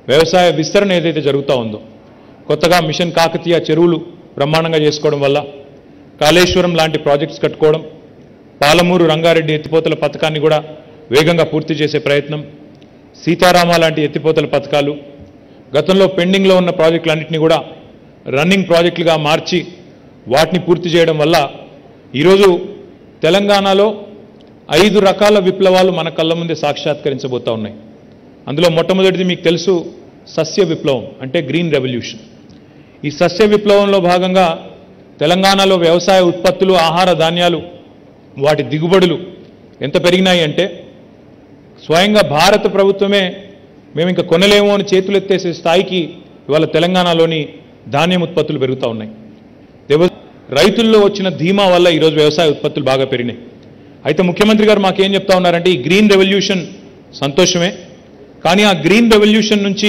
వ్యవసాయ విస్తరణ ఏదైతే జరుగుతూ ఉందో కొత్తగా మిషన్ కాకతీయ చెరువులు బ్రహ్మాండంగా చేసుకోవడం వల్ల కాళేశ్వరం లాంటి ప్రాజెక్ట్స్ కట్టుకోవడం పాలమూరు రంగారెడ్డి ఎత్తిపోతల పథకాన్ని కూడా వేగంగా పూర్తి చేసే ప్రయత్నం సీతారామ లాంటి ఎత్తిపోతల పథకాలు గతంలో పెండింగ్లో ఉన్న ప్రాజెక్టులన్నింటినీ కూడా రన్నింగ్ ప్రాజెక్టులుగా మార్చి వాటిని పూర్తి చేయడం వల్ల ఈరోజు తెలంగాణలో ఐదు రకాల విప్లవాలు మన కళ్ళ ముందే సాక్షాత్కరించబోతా ఉన్నాయి అందులో మొట్టమొదటిది మీకు తెలుసు సస్య విప్లవం అంటే గ్రీన్ రెవల్యూషన్ ఈ సస్య విప్లవంలో భాగంగా తెలంగాణలో వ్యవసాయ ఉత్పత్తులు ఆహార ధాన్యాలు వాటి దిగుబడులు ఎంత పెరిగినాయి అంటే స్వయంగా భారత ప్రభుత్వమే మేము ఇంకా కొనలేము అని చేతులు ఎత్తేసే స్థాయికి ఇవాళ తెలంగాణలోని ధాన్యం ఉత్పత్తులు పెరుగుతూ ఉన్నాయి దేవ- రైతుల్లో వచ్చిన ధీమా వల్ల ఈరోజు వ్యవసాయ ఉత్పత్తులు బాగా పెరిగినాయి అయితే ముఖ్యమంత్రి గారు మాకేం చెప్తా ఉన్నారంటే ఈ గ్రీన్ రెవల్యూషన్ సంతోషమే కానీ ఆ గ్రీన్ రెవల్యూషన్ నుంచి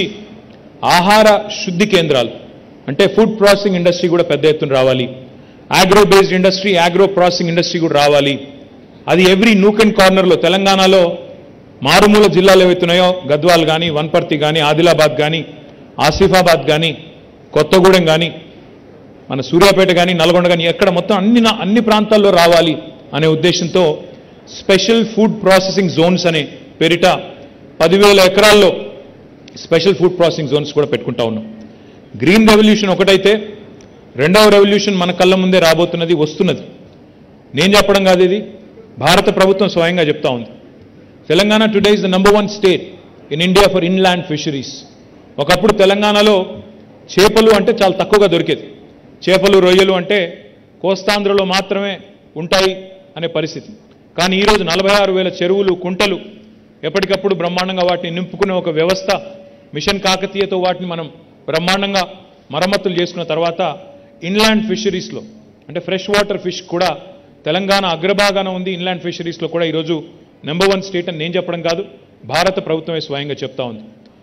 ఆహార శుద్ధి కేంద్రాలు అంటే ఫుడ్ ప్రాసెసింగ్ ఇండస్ట్రీ కూడా పెద్ద ఎత్తున రావాలి agro based industry agro processing industry కూడా రావాలి అది ఎవ్రీ నూక్ అండ్ కార్నర్లో తెలంగాణలో మారుమూల జిల్లాలు ఏవైతున్నాయో గద్వాల్ కానీ వన్పర్తి కానీ ఆదిలాబాద్ కానీ ఆసిఫాబాద్ కానీ కొత్తగూడెం కానీ మన సూర్యాపేట కానీ నల్గొండ కానీ ఎక్కడ మొత్తం అన్ని నా- అన్ని ప్రాంతాల్లో రావాలి అనే ఉద్దేశంతో స్పెషల్ ఫుడ్ ప్రాసెసింగ్ జోన్స్ అనే పేరిట పదివేల ఎకరాల్లో స్పెషల్ ఫుడ్ ప్రాసెసింగ్ జోన్స్ కూడా పెట్టుకుంటా ఉన్నాం గ్రీన్ రెవల్యూషన్ ఒకటైతే రెండవ రెవల్యూషన్ మన కళ్ళ ముందే రాబోతున్నది వస్తున్నది నేను చెప్పడం కాదు ఇది భారత ప్రభుత్వం స్వయంగా చెప్తా ఉంది Telangana today is the number one state in India for inland fisheries ఒకప్పుడు తెలంగాణలో చేపలు అంటే చాలా తక్కువగా దొరికేది చేపలు రొయ్యలు అంటే కోస్తాంధ్రలో మాత్రమే ఉంటాయి అనే పరిస్థితి కానీ ఈరోజు నలభై ఆరు వేల చెరువులు కుంటలు ఎప్పటికప్పుడు బ్రహ్మాండంగా వాటిని నింపుకునే ఒక వ్యవస్థ మిషన్ కాకతీయతో వాటిని మనం బ్రహ్మాండంగా మరమ్మతులు చేసుకున్న తర్వాత ఇన్లాండ్ ఫిషరీస్లో అంటే ఫ్రెష్ వాటర్ ఫిష్ కూడా తెలంగాణ అగ్రభాగాన ఉంది ఇన్లాండ్ ఫిషరీస్లో కూడా ఈరోజు నెంబర్ వన్ స్టేట్ అని నేను చెప్పడం కాదు భారత ప్రభుత్వమే స్వయంగా చెప్తా ఉంది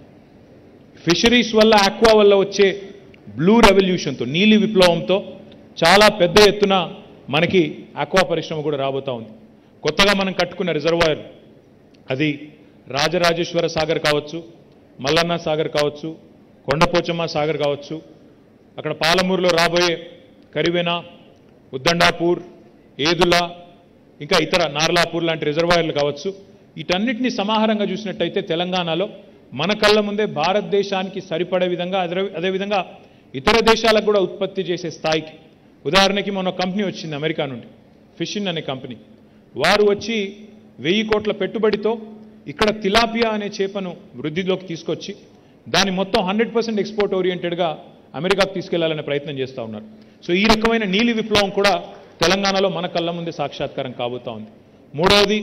ఫిషరీస్ వల్ల ఆక్వా వల్ల వచ్చే బ్లూ రెవల్యూషన్తో నీలి విప్లవంతో చాలా పెద్ద ఎత్తున మనకి ఆక్వా పరిశ్రమ కూడా రాబోతా ఉంది కొత్తగా మనం కట్టుకున్న రిజర్వాయర్ అది రాజరాజేశ్వర సాగర్ కావచ్చు మల్లన్న సాగర్ కావచ్చు కొండపోచమ్మ సాగర్ కావచ్చు అక్కడ పాలమూరులో రాబోయే కరివెన ఉద్దండాపూర్ ఏదుల ఇంకా ఇతర నార్లాపూర్ లాంటి రిజర్వాయర్లు కావచ్చు వీటన్నిటిని సమాహారంగా చూసినట్టయితే తెలంగాణలో మన కళ్ళ ముందే భారతదేశానికి సరిపడే విధంగా అదే అదేవిధంగా ఇతర దేశాలకు కూడా ఉత్పత్తి చేసే స్థాయికి ఉదాహరణకి మొన్న కంపెనీ వచ్చింది అమెరికా నుండి ఫిషిన్ అనే కంపెనీ వారు వచ్చి వెయ్యి కోట్ల పెట్టుబడితో ఇక్కడ తిలాపియా అనే చేపను వృద్ధిలోకి తీసుకొచ్చి దాన్ని మొత్తం హండ్రెడ్ పర్సెంట్ ఎక్స్పోర్ట్ ఓరియంటెడ్గా అమెరికాకు తీసుకెళ్లాలనే ప్రయత్నం చేస్తూ ఉన్నారు సో ఈ రకమైన నీలి విప్లవం కూడా తెలంగాణలో మన కళ్ళ ముందే సాక్షాత్కారం కాబోతా ఉంది మూడవది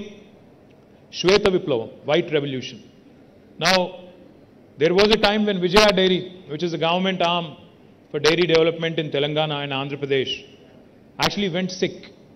శ్వేత విప్లవం white revolution now there was a time when Vijaya Dairy, which is the government arm for dairy development in Telangana and Andhra Pradesh, actually went sick.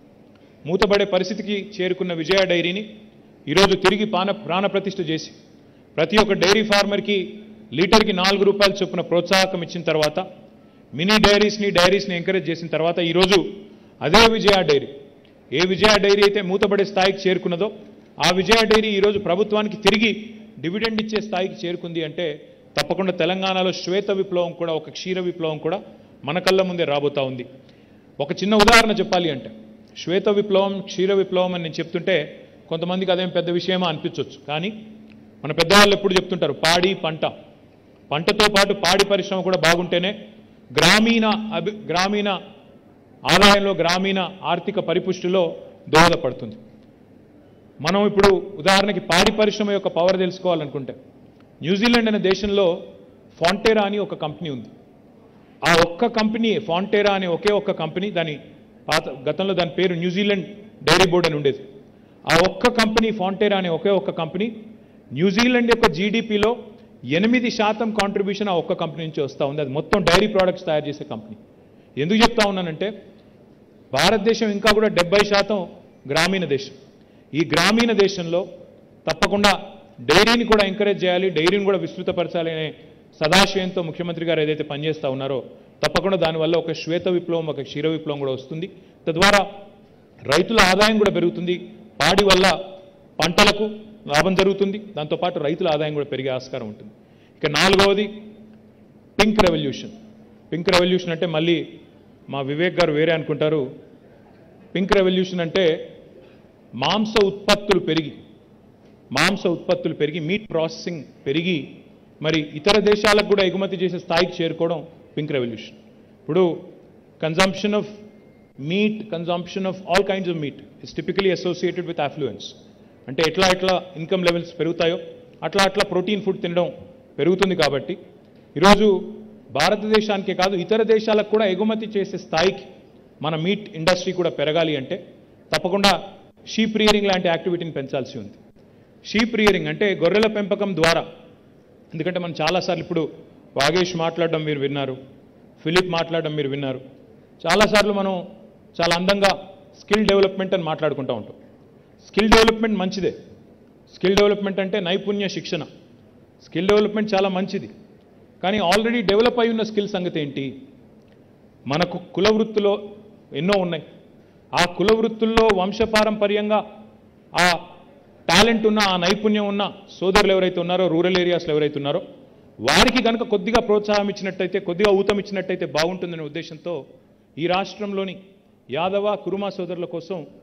మూతపడే పరిస్థితికి చేరుకున్న విజయ డైరీని ఈరోజు తిరిగి పాన ప్రాణప్రతిష్ఠ చేసి ప్రతి ఒక్క డైరీ ఫార్మర్కి లీటర్కి నాలుగు రూపాయల చొప్పున ప్రోత్సాహకం ఇచ్చిన తర్వాత మినీ డైరీస్ని డైరీస్ని ఎంకరేజ్ చేసిన తర్వాత ఈరోజు అదే విజయ డైరీ ఏ విజయ డైరీ అయితే మూతపడే స్థాయికి చేరుకున్నదో ఆ విజయ డైరీ ఈరోజు ప్రభుత్వానికి తిరిగి డివిడెండ్ ఇచ్చే స్థాయికి చేరుకుంది అంటే తప్పకుండా తెలంగాణలో శ్వేత విప్లవం కూడా ఒక క్షీర విప్లవం కూడా మన కళ్ళ ముందే రాబోతా ఉంది ఒక చిన్న ఉదాహరణ చెప్పాలి అంటే శ్వేత విప్లవం క్షీర విప్లవం అని నేను చెప్తుంటే కొంతమందికి అదేం పెద్ద విషయమా అనిపించవచ్చు కానీ మన పెద్దవాళ్ళు ఎప్పుడు చెప్తుంటారు పాడి పంట పంటతో పాటు పాడి పరిశ్రమ కూడా బాగుంటేనే గ్రామీణ అభి గ్రామీణ ఆదాయంలో గ్రామీణ ఆర్థిక పరిపుష్టిలో దోహదపడుతుంది మనం ఇప్పుడు ఉదాహరణకి పాడి పరిశ్రమ యొక్క పవర్ తెలుసుకోవాలనుకుంటే న్యూజిలాండ్ అనే దేశంలో ఫాంటేరా అని ఒక కంపెనీ ఉంది ఆ ఒక్క కంపెనీ ఫాంటేరా అనే ఒకే ఒక్క కంపెనీ దాని పాత గతంలో దాని పేరు న్యూజిలాండ్ డైరీ బోర్డ్ అని ఉండేది ఆ ఒక్క కంపెనీ ఫాంటేరా అనే ఒకే ఒక్క కంపెనీ న్యూజిలాండ్ యొక్క జీడిపిలో ఎనిమిది శాతం కాంట్రిబ్యూషన్ ఆ ఒక్క కంపెనీ నుంచి వస్తూ ఉంది అది మొత్తం డైరీ ప్రోడక్ట్స్ తయారు చేసే కంపెనీ ఎందుకు చెప్తా ఉన్నానంటే భారతదేశం ఇంకా కూడా డెబ్బై శాతం గ్రామీణ దేశం ఈ గ్రామీణ దేశంలో తప్పకుండా డైరీని కూడా ఎంకరేజ్ చేయాలి డైరీని కూడా విస్తృతపరచాలి అనే సదాశయంతో ముఖ్యమంత్రి గారు ఏదైతే పనిచేస్తూ ఉన్నారో తప్పకుండా దానివల్ల ఒక శ్వేత విప్లవం ఒక క్షీర విప్లవం కూడా వస్తుంది తద్వారా రైతుల ఆదాయం కూడా పెరుగుతుంది పాడి వల్ల పంటలకు లాభం జరుగుతుంది దాంతోపాటు రైతుల ఆదాయం కూడా పెరిగే ఆస్కారం ఉంటుంది ఇక నాలుగవది పింక్ రెవల్యూషన్ పింక్ రెవల్యూషన్ అంటే మళ్ళీ మా వివేక్ గారు వేరే అనుకుంటారు పింక్ రెవల్యూషన్ అంటే మాంస ఉత్పత్తులు పెరిగి మాంస ఉత్పత్తులు పెరిగి మీట్ ప్రాసెసింగ్ పెరిగి మరి ఇతర దేశాలకు కూడా ఎగుమతి చేసే స్థాయికి చేరుకోవడం పింక్ రెవల్యూషన్ ఇప్పుడు consumption of meat consumption of all kinds of meat is typically associated with affluence అంటే ఎట్లా ఎట్లా ఇన్కమ్ లెవెల్స్ పెరుగుతాయో అట్లా అట్లా ప్రోటీన్ ఫుడ్ తినడం పెరుగుతుంది కాబట్టి ఈరోజు భారతదేశానికే కాదు ఇతర దేశాలకు కూడా ఎగుమతి చేసే స్థాయికి మన మీట్ ఇండస్ట్రీ కూడా పెరగాలి అంటే తప్పకుండా షీప్ రియరింగ్ లాంటి యాక్టివిటీని పెంచాల్సి ఉంది షీప్ రియరింగ్ అంటే గొర్రెల పెంపకం ద్వారా ఎందుకంటే మనం చాలాసార్లు ఇప్పుడు వాగేష్ మాట్లాడడం మీరు విన్నారు ఫిలిప్ మాట్లాడడం మీరు విన్నారు చాలాసార్లు మనం చాలా అందంగా స్కిల్ డెవలప్మెంట్ అని మాట్లాడుకుంటూ ఉంటాం స్కిల్ డెవలప్మెంట్ మంచిదే స్కిల్ డెవలప్మెంట్ అంటే నైపుణ్య శిక్షణ స్కిల్ డెవలప్మెంట్ చాలా మంచిది కానీ ఆల్రెడీ డెవలప్ అయి ఉన్న స్కిల్ సంగతి ఏంటి మనకు కుల వృత్తిలో ఎన్నో ఉన్నాయి ఆ కుల వృత్తుల్లో వంశపారంపర్యంగా ఆ టాలెంట్ ఉన్న ఆ నైపుణ్యం ఉన్న సోదరులు ఎవరైతే ఉన్నారో రూరల్ ఏరియాస్లో ఎవరైతే ఉన్నారో వారికి కనుక కొద్దిగా ప్రోత్సాహం ఇచ్చినట్టయితే కొద్దిగా ఊతం ఇచ్చినట్టయితే బాగుంటుందనే ఉద్దేశంతో ఈ రాష్ట్రంలోని యాదవ కురుమా సోదరుల కోసం